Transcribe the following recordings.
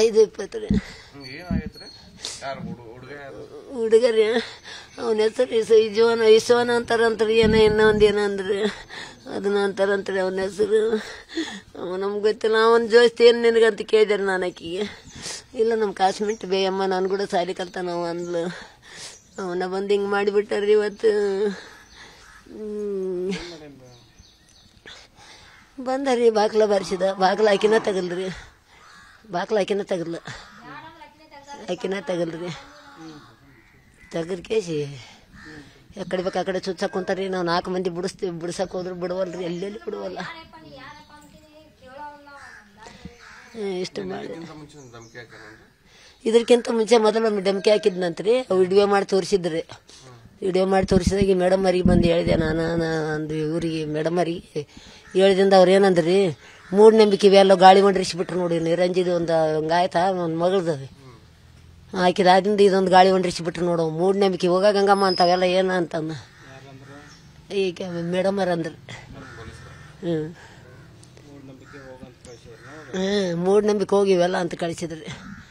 ಐದು ಇಪ್ಪತ್ತು ರೀ ಏನಾಗೈತ್ರಿ ಯಾರು ಹುಡುಗ ಹುಡುಗ ಯಾರು ಹುಡುಗ ರೀ ಅವನ ಹೆಸರು ಇಸ ಇಜೋನ ಇಸೋನ ಅಂತಾರಂತ್ರಿ ಏನೋ ಇನ್ನೊಂದು ಏನೋ ಅಂದ್ರಿ ಅದನ್ನ ಅಂತಾರಂತ್ರಿ ಅವನ ಹೆಸರು ಅವ ನಮ್ಗೆ ಗೊತ್ತಿಲ್ಲ ಅವನ ಜೋಸ್ತಿ ಏನು ನಿನಗಂತ ಕೇಳಿದಾರೆ ನಾನು ಆಕಿಗೆ ಇಲ್ಲ ನಮ್ಮ ಕಾಶ್ಮೀಟ್ ಬೇಯಮ್ಮ ನಾನು ಕೂಡ ಸಾಲಿ ಕಲ್ತಾನ ಅವ ಅಂದ್ಲು ಅವನ ಬಂದು ಹಿಂಗೆ ಮಾಡಿಬಿಟ್ಟಾರ್ರಿ ಇವತ್ತು ಹ್ಮ್. ಬಂದರಿ ಬಾಗ್ಲ ಬಾರಿಸಿದ ಬಾಗ್ಲ ಆಕಿನ ತಗಲ್ರಿ ಬಾಗ್ಲ ಆಕಿನ ತಗಲ್ಲ ಆಕಿನ ತಗಲ್ರಿ ತೆಗದ್ ಕೇಸಿ ಎಕಡೆ ಬೇಕು ಆ ಕಡೆ ಚುಚ್ಚಕ್ ಕುಂತಾರ್ರಿ ನಾವು ನಾಲ್ಕು ಮಂದಿ ಬಿಡಿಸ್ತೀವಿ ಬಿಡ್ಸಕ್ ಹೋದ್ರೆ ಬಿಡುವಲ್ರಿ ಎಲ್ಲೆಲ್ಲಿ ಬಿಡುವಲ್ಲ ಹ್ಮ್, ಇಷ್ಟು ಮಾಡಿ ಇಂತ ಮುಂಚೆ ಒಂದು ಧಮಕಿ ಹಾಕ್ಯಾರೇನ್ರಿ ಇದಕ್ಕಿಂತ ಮುಂಚೆ ಮೊದಲು ಒಂದು ಧಮಕಿ ಹಾಕಿದ್ನಂತ್ರಿ ವಿಡಿಯೋ ಮಾಡಿ ತೋರಿಸಿದ್ರಿ ವಿಡಿಯೋ ಮಾಡಿ ತೋರಿಸಿದಾಗ ಈ ಮೇಡಮ್ ಅವರಿಗೆ ಬಂದು ಹೇಳಿದೆ ನಾನು ನಾನು ಅಂದು ಇವ್ರಿಗೆ ಮೇಡಮ್ ಅವರಿಗೆ ಹೇಳಿದಿಂದ ಅವ್ರು ಏನಂದ್ರಿ ಮೂಢನಂಬಿಕೆ ಇವೆಲ್ಲ ಗಾಳಿ ಹೊಂಡ್ರಿಸ್ಬಿಟ್ರು ನೋಡಿ ನಿರಂಜಿದ ಒಂದು ಹಂಗಾಯ್ತಾ ಒಂದು ಮಗಳದ ಹಾಕಿದಾದಿಂದ ಇದೊಂದು ಗಾಳಿ ಹೊಂಡ್ರಿಸ್ಬಿಟ್ರು ನೋಡು ಮೂಢನಂಬಿಕೆ ಹೋಗ ಗಂಗಮ್ಮ ಅಂತಾವೆಲ್ಲ ಏನು ಅಂತಂದ ಈಗ ಮೇಡಮ್ ಅವ್ರು ಅಂದ್ರು ಹ್ಞೂ ಹ್ಞೂ ಮೂಢನಂಬಿಕೆ ಹೋಗಿವೆಲ್ಲ ಅಂತ ಕಳಿಸಿದ್ರಿ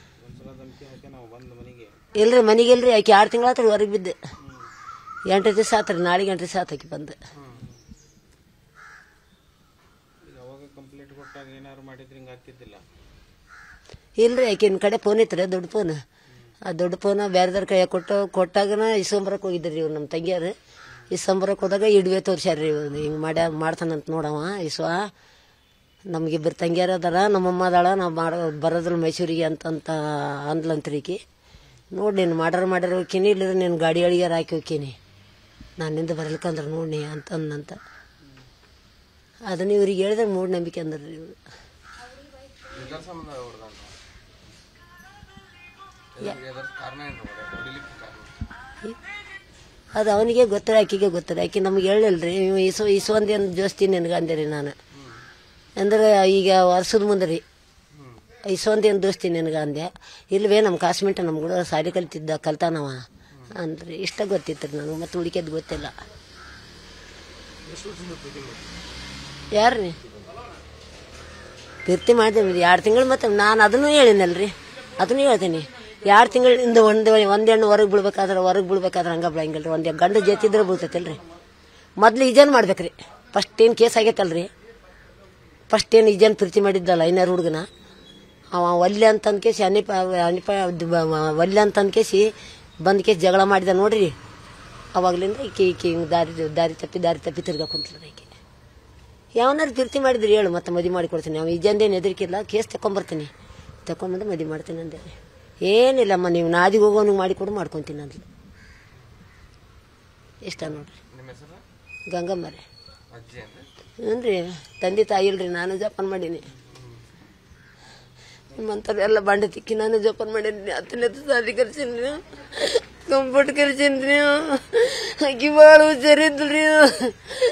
ಇಲ್ರಿ ಮನೆಗಿಲ್ರಿ ಆಕೆ ಆರು ತಿಂಗಳ ಆತ್ರಿ ಹೊರಗೆ ಬಿದ್ದೆ ಎಂಟು ದಿವಸ ಆತ್ರಿ ನಾಳೆಗೆ ಎಂಟು ದಿವಸ ಆತ ಆಕಿ ಬಂದು ಇಲ್ರಿ ಆಕಿನ ಕಡೆ ಫೋನ್ ಇತ್ರಿ ದೊಡ್ಡ ಫೋನ್ ಆ ದೊಡ್ಡ ಫೋನ್ ಬೇರೆದವ್ರ ಕೈಯಾಗ ಕೊಟ್ಟು ಕೊಟ್ಟಾಗನ ಇಸ್ಕೊಂಬರಕ್ಕೆ ಹೋಗಿದ್ರಿ ಇವ್ರು ನಮ್ಮ ತಂಗಿಯರು ಇಸ್ಕೊಂಬರಕ್ಕೆ ಹೋದಾಗ ಇಡುವೆ ತೋರ್ಸ್ಯಾರ್ರಿ ಇವ್ರು ಹಿಂಗೆ ಮಾಡ್ಯ ಮಾಡ್ತಾನಂತ ನೋಡವ ಇಸ್ವ ನಮಗಿಬ್ಬರು ತಂಗಿಯರು ಅದಾರ ನಮ್ಮಮ್ಮ ಅದಾಳ ನಾವು ಮಾಡೋ ಬರೋದಿಲ್ಲ ಮೈಸೂರಿಗೆ ಅಂತಂತ ಅಂದ್ಲಂತ್ರಿ ಈಕಿ ನೋಡಿ ನೀನು ಮಾಡ್ಯಾರ ಮಾಡ್ಯಾರ ಹೋಗ್ತೀನಿ ಇಲ್ಲದ್ರೆ ನೀನು ಗಾಡಿ ಅಳಿಗಾರ ಹಾಕಿ ಹೋಗ್ತೀನಿ ನಾನಿಂದ ಬರ್ಲಿಕ್ಕಂದ್ರೆ ನೋಡಿ ಅಂತಂದಂತ ಅದನ್ನ ಇವ್ರಿಗೆ ಹೇಳಿದ್ರೆ ಮೂಢನಂಬಿಕೆ ಅಂದ್ರಿ ಇವ್ರು ಇದರ ಸಂಬಂಧ ಹೊಡೆದಂತ ಇದರ ಕಾರಣ ಏನ್ರಿ ಹೊಡಿಲಿಕ್ಕೆ ಕಾರಣ ಅದು ಅವನಿಗೆ ಗೊತ್ತಿರ ಆಕಿಗೆ ಗೊತ್ತಿರ ಆಕಿ ನಮ್ಗೆ ಹೇಳಿಲ್ರಿ ಇವ ಇಸು ಇಸೊಂದೇನು ಜೋಸ್ತಿ ನಿನಗೆ ಅಂದೆ ನಾನು ಅಂದ್ರೆ ಈಗ ವರ್ಷದ ಮುಂದೆ ರೀ ಇಸೊಂದೇನು ದೋಸ್ತಿ ನಿನಗೆ ಅಂದೆ ಇಲ್ವೇ ನಮ್ಮ ಕಾಸ್ಮೆಂಟ್ ನಮ್ಮ ಕೂಡ ಸಾಲಿ ಕಲ್ತಿದ್ದ ಕಲ್ತಾನವ ಅಂದ್ರೆ ಇಷ್ಟ ಗೊತ್ತಿತ್ತು ರೀ ನನಗೆ ಮತ್ತೆ ಉಳಿಕೆದು ಗೊತ್ತಿಲ್ಲ ಯಾರು ರೀ ಪ್ರೀತಿ ಮಾಡಿದೆ ಎರಡು ತಿಂಗಳು ಮತ್ತೆ ನಾನು ಅದನ್ನು ಹೇಳಿನಲ್ರಿ ಅದನ್ನು ಹೇಳ್ತೀನಿ ಎರಡು ತಿಂಗಳಿಂದ ಒಂದು ಒಂದು ಹೆಣ್ಣು ಹೊರಗೆ ಬಿಡ್ಬೇಕಾದ್ರೆ ಹೊರಗೆ ಬಿಡ್ಬೇಕಾದ್ರೆ ಹಂಗೆ ಬಿಡಂಗಿಲ್ಲ ರೀ ಒಂದು ಗಂಡು ಜೊತಿದ್ರೆ ಬೀಳ್ತೈತಲ್ರಿ ಮೊದ್ಲು ಈಜನ್ ಮಾಡ್ಬೇಕ್ರಿ ಫಸ್ಟ್ ಏನು ಕೇಸ್ ಆಗೈತಲ್ರಿ ಫಸ್ಟ್ ಏನು ಈಜನ್ ಪ್ರೀತಿ ಮಾಡಿದ್ದಲ್ಲ ಐನಾರು ಹುಡುಗನ ಅವ ಒಲ್ಲೆ ಅಂತ ಅಂದ್ಕೇಸಿ ಅನಿಪ ಅನಿಪ ಒಲ್ಲೆ ಅಂತ ಅಂದ್ಕೇಸಿ ಬಂದ್ ಕೇಸಿ ಜಗಳ ಮಾಡಿದ ನೋಡ್ರಿ ಅವಾಗ್ಲಿಂದ ಈಕಿ ಈಕಿ ಹಿಂಗ್ ದಾರಿ ದಾರಿ ತಪ್ಪಿ ದಾರಿ ತಪ್ಪಿ ತಿರ್ಗಾ ಕುಂತ್ಲದ ಈಕೆ ಯಾವನಾರು ಪ್ರೀತಿ ಮಾಡಿದ್ರಿ ಹೇಳು ಮತ್ತೆ ಮದುವೆ ಮಾಡಿಕೊಡ್ತೀನಿ ಅವ ಈಜಂದೇನು ಹೆದರಿಕಿಲ್ಲ ಕೇಸ್ ತಕೊಂಬರ್ತೀನಿ ತಕೊಂಬಂದು ಮದುವೆ ಮಾಡ್ತೀನಿ ಅಂದೆ ಏನಿಲ್ಲಮ್ಮ ನೀವು ನಾದಿಗೆ ಹೋಗೋನಿಗೆ ಮಾಡಿಕೊಡು ಮಾಡ್ಕೊತೀನಿ ಅಂದ್ಲು ಇಷ್ಟ ನೋಡ್ರಿ ನಿಮ್ಮ ಹೆಸರು ಗಂಗಮ್ಮರೇ ಅಜ್ಜಿ ಅಂದ್ರೆ ಹ್ಞೂ ರೀ ತಂದೆ ತಾಯಿ ಇಲ್ರಿ ನಾನು ಜೋಪಾನ ಮಾಡೀನಿ ನಿಮ್ಮಂಥವ್ರು ಎಲ್ಲ ಬಂಡೆ ತಿಕ್ಕಿ ನಾನು ಜೋಪಾನ ಮಾಡೀನಿ ಹತ್ತನೇ ಸಾಲಿ ಕರ್ಸೀನಿ ಕಂಪ್ಯೂಟರ್ ಕರ್ಸೀನಿ ಆಕಿ ಭಾಳ ಹುಷಾರಿದ್ರಿ